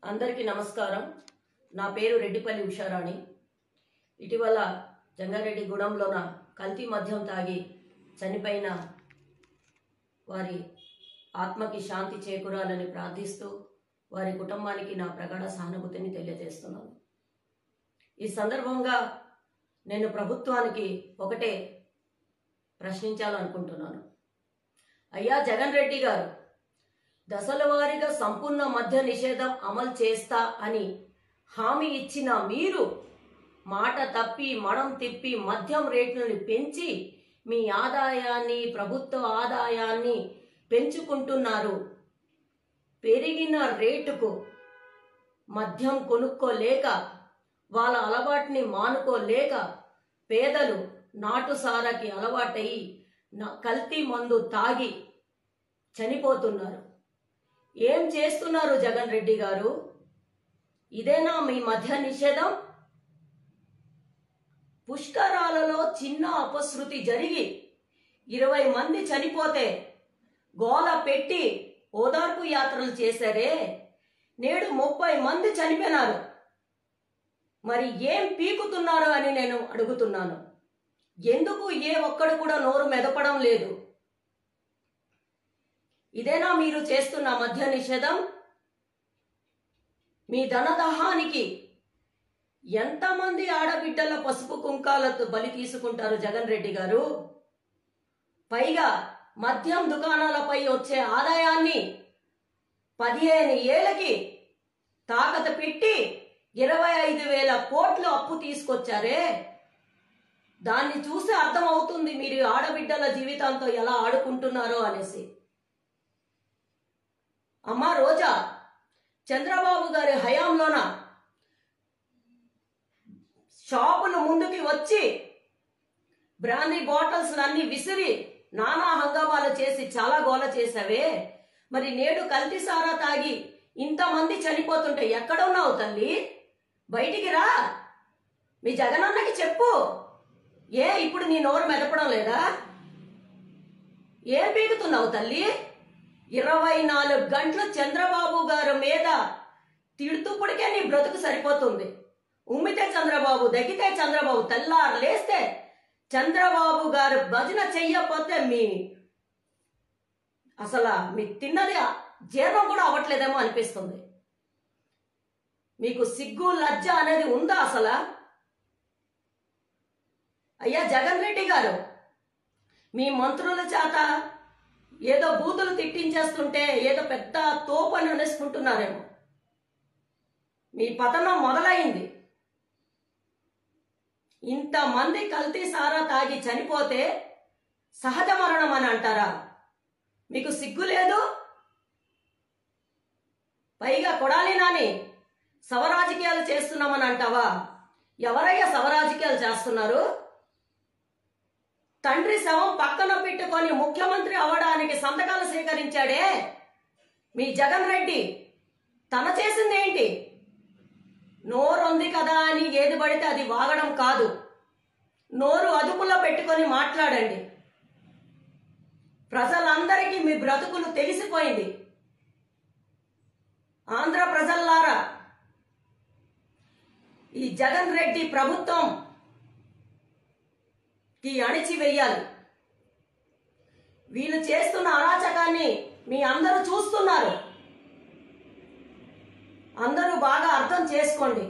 అందరికీ నమస్కారం నా పేరు రెడ్డిపల్లి ఉషారాణి ఇటీవల జంగారెడ్డి గూడెంలోన కల్తీ మద్యం తాగి చనిపోయిన వారి ఆత్మకి శాంతి చేకూరాలని ప్రార్థిస్తూ వారి కుటుంబానికి నా ప్రగాఢ సహానుభూతిని తెలియజేస్తున్నాను ఈ సందర్భంగా నేను ప్రభుత్వానికి ఒకటే ప్రశ్నించాలనుకుంటున్నాను అయ్యా జగన్ రెడ్డి గారు దశల వారీగా సంపూర్ణ మద్య నిషేధం అమలు చేస్తా అని హామీ ఇచ్చిన మీరు మాట తప్పి మడం తిప్పి మద్యం రేట్లను పెంచి మీ ఆదాయాన్ని ప్రభుత్వ ఆదాయాన్ని పెంచుకుంటున్నారు పెరిగిన రేటుకు మద్యం కొనుక్కోలేక వాళ్ళ అలవాటుని మానుకోలేక పేదలు నాటుసారాకి అలవాటయి నా- కల్తీ మందు తాగి చనిపోతున్నారు ఏం చేస్తున్నారు జగన్ రెడ్డి గారు ఇదేనా మీ మధ్య నిషేధం పుష్కరాలలో చిన్న అపశృతి జరిగి ఇరవై మంది చనిపోతే గోల పెట్టి ఓదార్పు యాత్రలు చేశారే నేడు ముప్పై మంది చనిపోయినారు మరి ఏం పీకుతున్నారు అని నేను అడుగుతున్నాను ఎందుకు ఏ ఒక్కడు కూడా నోరు మెదపడం లేదు ఇదేనా మీరు చేస్తున్న మద్య నిషేధం మీ ధనదహానికి ఎంతమంది ఆడబిడ్డల పసుపు కుంకాలతో బలి తీసుకుంటారు జగన్ రెడ్డి గారు పైగా మద్యం దుకాణాలపై వచ్చే ఆదాయాన్ని పదిహేను ఏళ్ళకి తాకత పెట్టి ఇరవై ఐదు వేల కోట్లు అప్పు తీసుకొచ్చారే దాన్ని చూసి అర్థమవుతుంది మీరు ఆడబిడ్డల జీవితంతో ఎలా ఆడుకుంటున్నారో అనేసి అమ్మా రోజా చంద్రబాబు గారి హయాంలోన షాపులు ముందుకి వచ్చి బ్రాందీ బాటిల్స్ అన్ని విసిరి నానా హంగామాలు చేసి చాలా గోల చేసావే మరి నేడు కల్తీ సారా తాగి ఇంతమంది చనిపోతుంటే ఎక్కడున్నావు తల్లి బయటికి రా మీ జగనన్నకి చెప్పు ఏ ఇప్పుడు నీ నోరు మెదపడం లేదా ఏం పీకుతున్నావు తల్లి ఇరవై నాలుగు గంటలు చంద్రబాబు గారి మీద తిడుతుప్పుడికే నీ బ్రతుకు సరిపోతుంది ఉమ్మితే చంద్రబాబు దగ్గితే చంద్రబాబు తెల్లారు లేస్తే చంద్రబాబు గారు భజన చెయ్యకపోతే మీ అసలు మీ తిన్నది జీర్ణం కూడా అవ్వట్లేదేమో అనిపిస్తుంది మీకు సిగ్గు లజ్జ అనేది ఉందా అసలు అయ్యా జగన్ రెడ్డి గారు మీ మంత్రుల చేత ఏదో బూతులు తిట్టించేస్తుంటే ఏదో పెద్ద తోపని అనేసుకుంటున్నారేమో మీ పతనం మొదలైంది ఇంతమంది కల్తీ సారా తాగి చనిపోతే సహజ మరణం అని అంటారా మీకు సిగ్గు లేదు పైగా కొడాలి నాని సవరాజకీయాలు చేస్తున్నామని అంటావా ఎవరయ్యా సవరాజకీయాలు చేస్తున్నారు తండ్రి శవం పక్కన పెట్టుకొని ముఖ్యమంత్రి అవడానికి సంతకాలు సేకరించాడే మీ జగన్ రెడ్డి తన చేసింది ఏంటి నోరు ఉంది కదా అని ఏది పడితే అది వాగడం కాదు నోరు అదుపులో పెట్టుకొని మాట్లాడండి ప్రజలందరికీ మీ బ్రతుకులు తెలిసిపోయింది ఆంధ్ర ప్రజల్లారా ఈ జగన్ రెడ్డి ప్రభుత్వం కి అణిచివేయాలి వీళ్ళు చేస్తున్న అరాచకాన్ని మీ అందరూ చూస్తున్నారు అందరూ బాగా అర్థం చేసుకోండి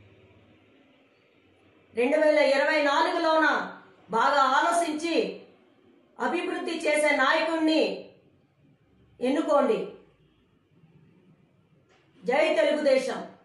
రెండు వేల ఇరవై నాలుగులోన బాగా ఆలోచించి అభివృద్ధి చేసే నాయకుణ్ణి ఎన్నుకోండి జై తెలుగుదేశం